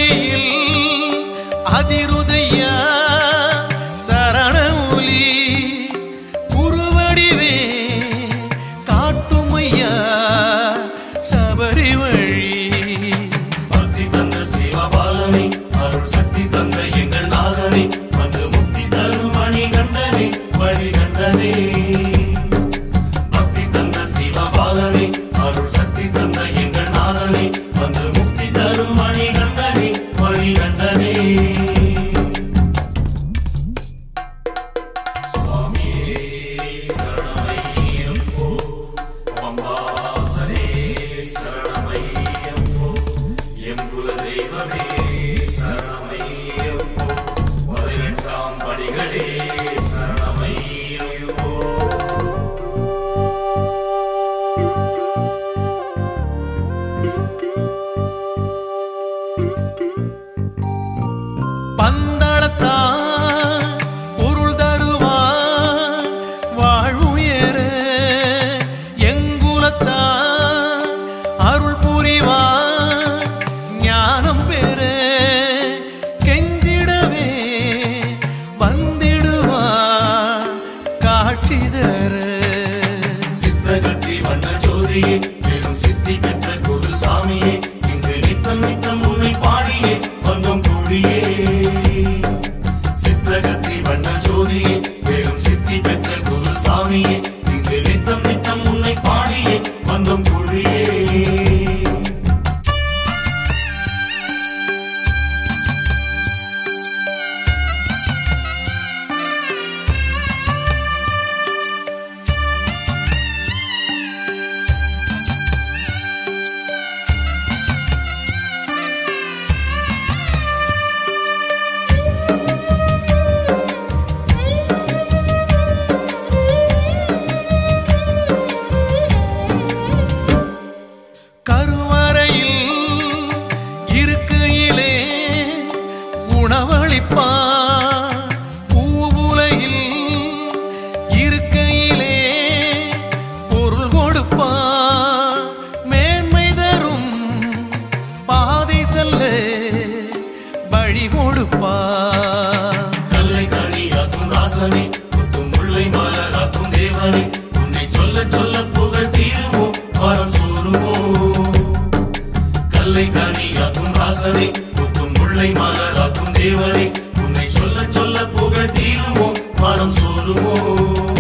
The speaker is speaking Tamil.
குருவடியில் அதிருதையா சரண ஒலி குருவடிவே காட்டுமையா சபரி வழி பக்தி தந்த சிவபாலனே அருள் சக்தி தந்த எங்கள் நாதனே வந்து முக்தி தரும் மணி கண்டனே வழி கண்டனே பக்தி தந்த சிவபாலனே அருள் சக்தி தந்த எங்கள் நாதனே வந்து முக்தி தரும் மணி கண்டனே வழி கண்டனே சுவாமியே சரணமையப்போ அம்பாசனே சரணமையப்போ எம் குல தெய்வமே சரணமையப்போ பதினெட்டாம் படிகளே சரணமையப்போ பந்தளத்தான் பொருள் தருவான் வாழ்வுயர எங்குலத்தான் அருள் புரிவான் ஞானம் பெற கெஞ்சிடவே வந்திடுவான் காட்சி தர சித்தகத்தி வண்ண ஜோதியே பெரும் சித்தி பெற்ற குரு சாமியே இங்கு நித்தம் நித்தம் உன்னை பாடியே வந்தோம் கூடியே சித்தகத்தி வண்ண ஜோதியே பெரும் சித்தி பெற்ற குரு சாமியே இங்கு நித்தம் நித்தம் உன்னை பாடியே வந்தோம் கூடியே கருவறையில் இருக்கையிலே உணவளிப்பான் பூவுலையில் இருக்கையிலே பொருள் கொடுப்பான் மேன்மை தரும் பாதை செல்ல வழி கொடுப்பான் கல்லை கனியாக்கும் ராசனே முத்தும் முல்லை மலராக்கும் தேவனே உன்னை சொல்ல சொல்ல புகழ் தீருமோ வரம் சூருமோ கல்லை கனியாக்கும் ராசனே முத்தும் முல்லை மலராக்கும் தேவனே உன்னை சொல்ல சொல்ல புகழ் தீருமோ வரம் சூருமோ